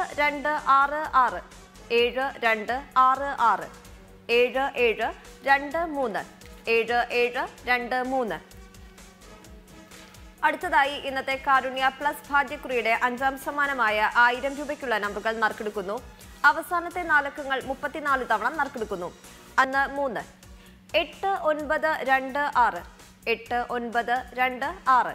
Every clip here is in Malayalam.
രണ്ട് ആറ് ആറ് ഏഴ് രണ്ട് ആറ് ആറ് ഏഴ് ഏഴ് രണ്ട് മൂന്ന് ഏഴ് ഏഴ് രണ്ട് മൂന്ന് അടുത്തതായി ഇന്നത്തെ കാരുണ്യ പ്ലസ് ഭാഗ്യക്കുറിയുടെ അഞ്ചാം സമ്മാനമായ ആയിരം രൂപയ്ക്കുള്ള നമ്പറുകൾ നറുക്കെടുക്കുന്നു അവസാനത്തെ നാലക്കങ്ങൾ മുപ്പത്തിനാല് തവണ നറുക്കെടുക്കുന്നു അന്ന് മൂന്ന് എട്ട് ഒൻപത് രണ്ട് ആറ് എട്ട് ഒൻപത് രണ്ട് ആറ്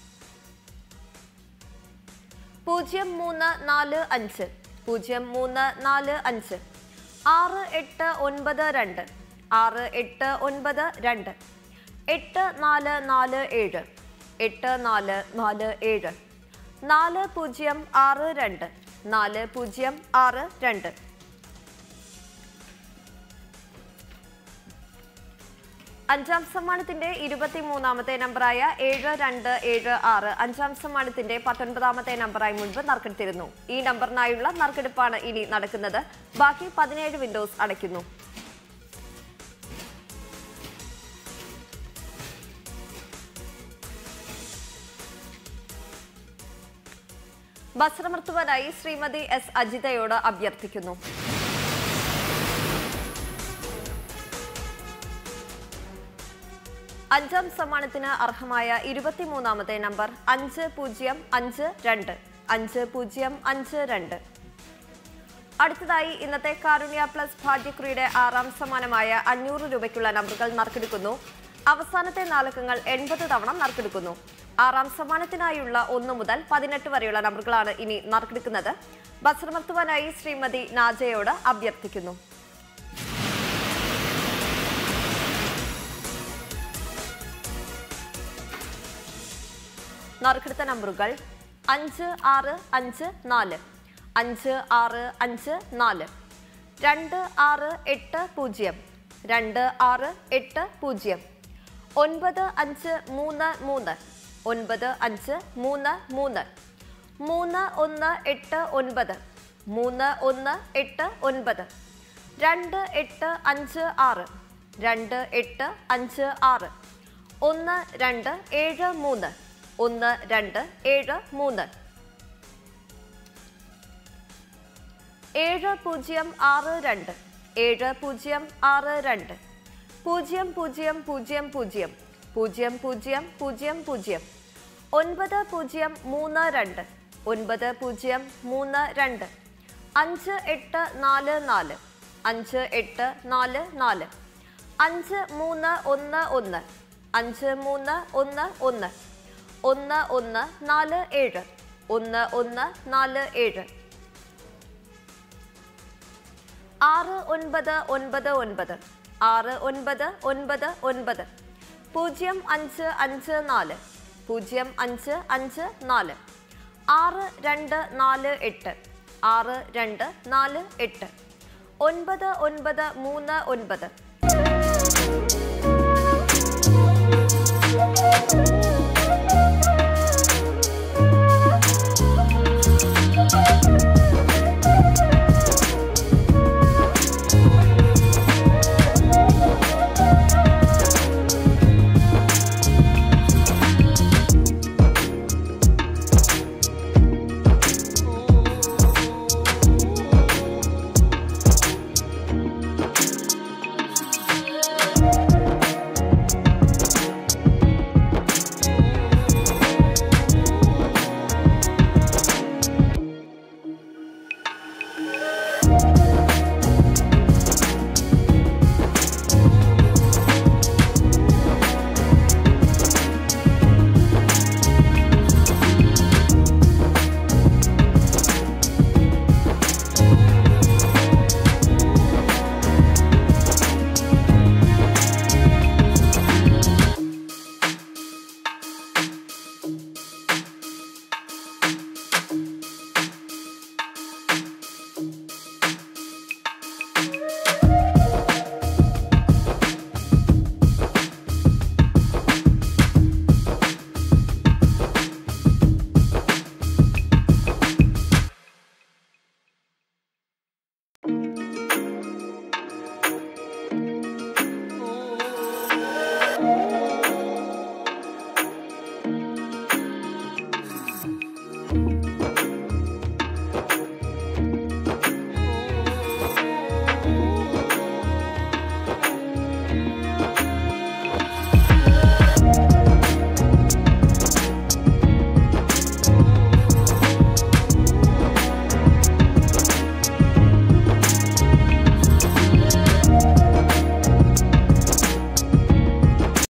പൂജ്യം മൂന്ന് നാല് അഞ്ച് പൂജ്യം മൂന്ന് നാല് അഞ്ച് ആറ് എട്ട് ഒൻപത് രണ്ട് ആറ് എട്ട് ഒൻപത് രണ്ട് എട്ട് നാല് നാല് ഏഴ് എട്ട് നാല് നാല് ഏഴ് നാല് പൂജ്യം ആറ് രണ്ട് നാല് പൂജ്യം ആറ് രണ്ട് അഞ്ചാം സമ്മാനത്തിന്റെ ഇരുപത്തിമൂന്നാമത്തെ നമ്പറായ ഏഴ് രണ്ട് ഏഴ് ആറ് അഞ്ചാം സമ്മാനത്തിന്റെ പത്തൊൻപതാമത്തെ നമ്പറായി മുൻപ് നറുക്കെടുത്തിരുന്നു ഈ നമ്പറിനായുള്ള നറുക്കെടുപ്പാണ് ഇനി നടക്കുന്നത് ബാക്കി പതിനേഴ് വിൻഡോസ് അടയ്ക്കുന്നു വസ്ത്രമർത്തുവാനായി ശ്രീമതി എസ് അജിതയോട് അഭ്യർത്ഥിക്കുന്നു അഞ്ചാം സമ്മാനത്തിന് അർഹമായ ഇരുപത്തിമൂന്നാമത്തെ നമ്പർ അഞ്ച് പൂജ്യം അഞ്ച് രണ്ട് അഞ്ച് പൂജ്യം അഞ്ച് രണ്ട് അടുത്തതായി ഇന്നത്തെ കാരുണ്യ പ്ലസ് ഭാഗ്യക്കുറിയുടെ ആറാം സമ്മാനമായ അഞ്ഞൂറ് രൂപയ്ക്കുള്ള നമ്പറുകൾ നറുക്കെടുക്കുന്നു അവസാനത്തെ നാലക്കങ്ങൾ എൺപത് തവണ നറുക്കെടുക്കുന്നു ആറാം സമ്മാനത്തിനായുള്ള ഒന്ന് മുതൽ പതിനെട്ട് വരെയുള്ള നമ്പറുകളാണ് ഇനി നറുക്കെടുക്കുന്നത് വസ്ത്രമർത്തുവാനായി ശ്രീമതി നാജയോട് അഭ്യർത്ഥിക്കുന്നു നറുക്കെടുത്ത നമ്പറുകൾ അഞ്ച് ആറ് അഞ്ച് നാല് അഞ്ച് ആറ് അഞ്ച് നാല് രണ്ട് ആറ് എട്ട് പൂജ്യം രണ്ട് ആറ് എട്ട് പൂജ്യം ഒൻപത് അഞ്ച് മൂന്ന് മൂന്ന് ഒൻപത് അഞ്ച് മൂന്ന് മൂന്ന് മൂന്ന് ഒന്ന് എട്ട് ഒൻപത് മൂന്ന് ഒന്ന് എട്ട് ഒൻപത് രണ്ട് എട്ട് അഞ്ച് ആറ് രണ്ട് എട്ട് അഞ്ച് ആറ് ഒന്ന് രണ്ട് ഏഴ് മൂന്ന് ഒന്ന് രണ്ട് ഏഴ് മൂന്ന് ഏഴ് പൂജ്യം ആറ് രണ്ട് ഏഴ് പൂജ്യം ആറ് രണ്ട് പൂജ്യം പൂജ്യം പൂജ്യം പൂജ്യം പൂജ്യം പൂജ്യം പൂജ്യം പൂജ്യം ഒൻപത് പൂജ്യം മൂന്ന് രണ്ട് ഒൻപത് പൂജ്യം മൂന്ന് രണ്ട് അഞ്ച് എട്ട് നാല് നാല് അഞ്ച് എട്ട് നാല് നാല് അഞ്ച് മൂന്ന് ഒന്ന് ഒന്ന് അഞ്ച് മൂന്ന് ഒന്ന് ഒന്ന് ഒന്ന് ഒന്ന് നാല് ഏഴ് ഒന്ന് ഒന്ന് നാല് ഏഴ് ആറ് ഒൻപത് ഒൻപത് ഒൻപത് ആറ് ഒൻപത് ഒൻപത് ഒൻപത് പൂജ്യം അഞ്ച് അഞ്ച് നാല് പൂജ്യം അഞ്ച് അഞ്ച് നാല് ആറ് രണ്ട് നാല് എട്ട് ആറ് രണ്ട് നാല് എട്ട് ഒൻപത് ഒൻപത് മൂന്ന് ഒൻപത്